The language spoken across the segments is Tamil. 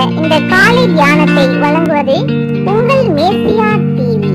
இந்த காலை தியானத்தை வழங்குவது உங்கள் மேசியா டிவி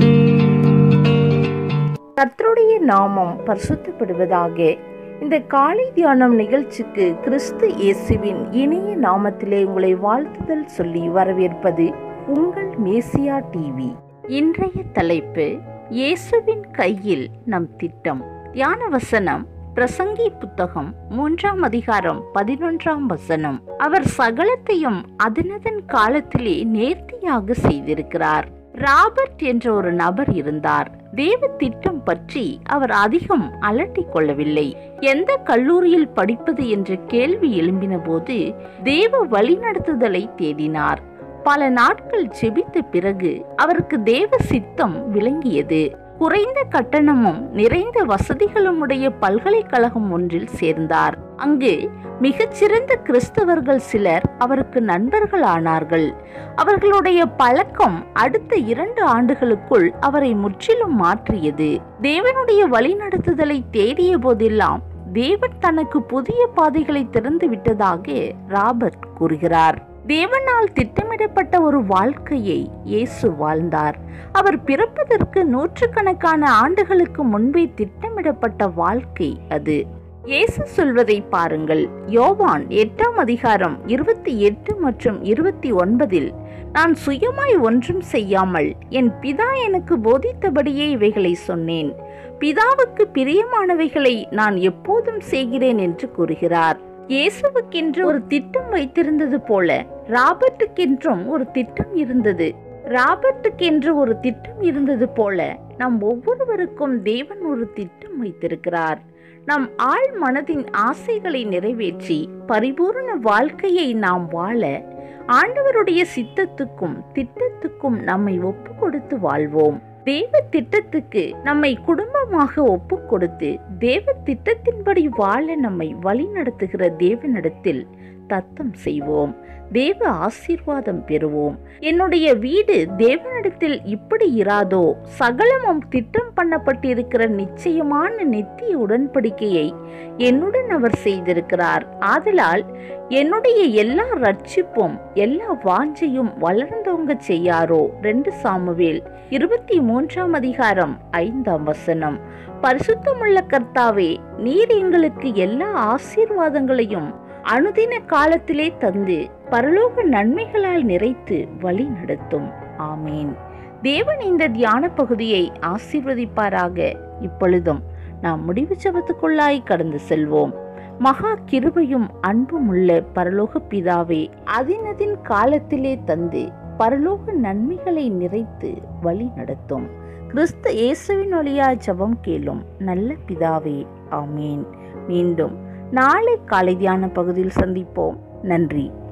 கர்த்தருடைய நாமம் பரிசுத்தப்படுவதாக இந்த காலை தியானம் நிகழ்ச்சிக்கு கிறிஸ்து இயேசுவின் இனிய நாமத்திலே உங்களை வாழ்த்துதல் சொல்லி வரவேற்பது உங்கள் மேசியா டிவி இன்றைய தலைப்பு இயேசுவின் கையில் நம் திட்டம் தியான வசனம் பிரசங்கி புத்தகம் மூன்றாம் அதிகாரம் பதினொன்றாம் வசனம் அவர் சகலத்தையும் அதனதன் காலத்திலே நேர்த்தியாக செய்திருக்கிறார் ராபர்ட் என்ற ஒரு நபர் இருந்தார் தேவ திட்டம் பற்றி அவர் அதிகம் அலட்டிக் கொள்ளவில்லை எந்த கல்லூரியில் படிப்பது என்ற கேள்வி எழும்பின போது தேவ வழிநடத்துதலை தேடினார் பல நாட்கள் ஜெபித்த பிறகு அவருக்கு தேவ சித்தம் விளங்கியது குறைந்த கட்டணமும் நிறைந்த வசதிகளும் உடைய பல்கலைக்கழகம் ஒன்றில் சேர்ந்தார் அங்கு மிகச்சிறந்த கிறிஸ்தவர்கள் சிலர் அவருக்கு நண்பர்கள் ஆனார்கள் அவர்களுடைய பழக்கம் அடுத்த இரண்டு ஆண்டுகளுக்குள் அவரை முற்றிலும் மாற்றியது தேவனுடைய வழிநடத்துதலை தேடிய போதெல்லாம் தேவன் தனக்கு புதிய பாதைகளை திறந்து விட்டதாக ராபர்ட் கூறுகிறார் தேவனால் திட்டமிடப்பட்ட ஒரு வாழ்க்கையை இயேசு வாழ்ந்தார் அவர் பிறப்பதற்கு நூற்றுக்கணக்கான ஆண்டுகளுக்கு முன்பே திட்டமிடப்பட்ட வாழ்க்கை அது இயேசு சொல்வதை பாருங்கள் யோவான் எட்டாம் அதிகாரம் இருபத்தி எட்டு மற்றும் இருபத்தி ஒன்பதில் நான் சுயமாய் ஒன்றும் செய்யாமல் என் பிதா எனக்கு போதித்தபடியே இவைகளை சொன்னேன் பிதாவுக்கு பிரியமானவைகளை நான் எப்போதும் செய்கிறேன் என்று கூறுகிறார் இயேசுவுக்கென்று ஒரு திட்டம் வைத்திருந்தது போல ராபர்ட்டுக்கென்றும் ஒரு திட்டம் இருந்தது ராபர்ட்டுக்கென்று ஒரு திட்டம் இருந்தது போல நம் ஒவ்வொருவருக்கும் தேவன் ஒரு திட்டம் வைத்திருக்கிறார் நம் ஆழ் மனதின் ஆசைகளை நிறைவேற்றி பரிபூர்ண வாழ்க்கையை நாம் வாழ ஆண்டவருடைய சித்தத்துக்கும் திட்டத்துக்கும் நம்மை ஒப்பு கொடுத்து வாழ்வோம் தேவ திட்டத்துக்கு நம்மை குடும்பமாக ஒப்பு கொடுத்து தேவ திட்டத்தின்படி வாழ நம்மை வழிநடத்துகிற தேவனிடத்தில் தத்தம் செய்வோம் தேவ ஆசீர்வாதம் பெறுவோம் என்னுடைய வீடு தேவனிடத்தில் இப்படி இராதோ சகலமும் திட்டம் பண்ணப்பட்டிருக்கிற நிச்சயமான நித்திய உடன்படிக்கையை என்னுடன் அவர் செய்திருக்கிறார் ஆதலால் என்னுடைய எல்லா ரட்சிப்பும் எல்லா வாஞ்சையும் வளர்ந்தோங்க செய்யாரோ ரெண்டு சாமுவேல் இருபத்தி மூன்றாம் அதிகாரம் ஐந்தாம் வசனம் பரிசுத்தமுள்ள கர்த்தாவே நீர் எங்களுக்கு எல்லா ஆசீர்வாதங்களையும் அனுதின காலத்திலே தந்து பரலோக நன்மைகளால் நிறைத்து வழி நடத்தும் ஆமேன் தேவன் இந்த தியான பகுதியை ஆசீர்வதிப்பாராக இப்பொழுதும் நாம் முடிவு ஜபத்துக்குள்ளாய் கடந்து செல்வோம் மகா கிருபையும் அன்பும் உள்ள பரலோக பிதாவே அதினதின் காலத்திலே தந்து பரலோக நன்மைகளை நிறைத்து வழி நடத்தும் கிறிஸ்து இயேசுவின் வழியா ஜபம் கேளும் நல்ல பிதாவே ஆமேன் மீண்டும் நாளை காலை தியான பகுதியில் சந்திப்போம் நன்றி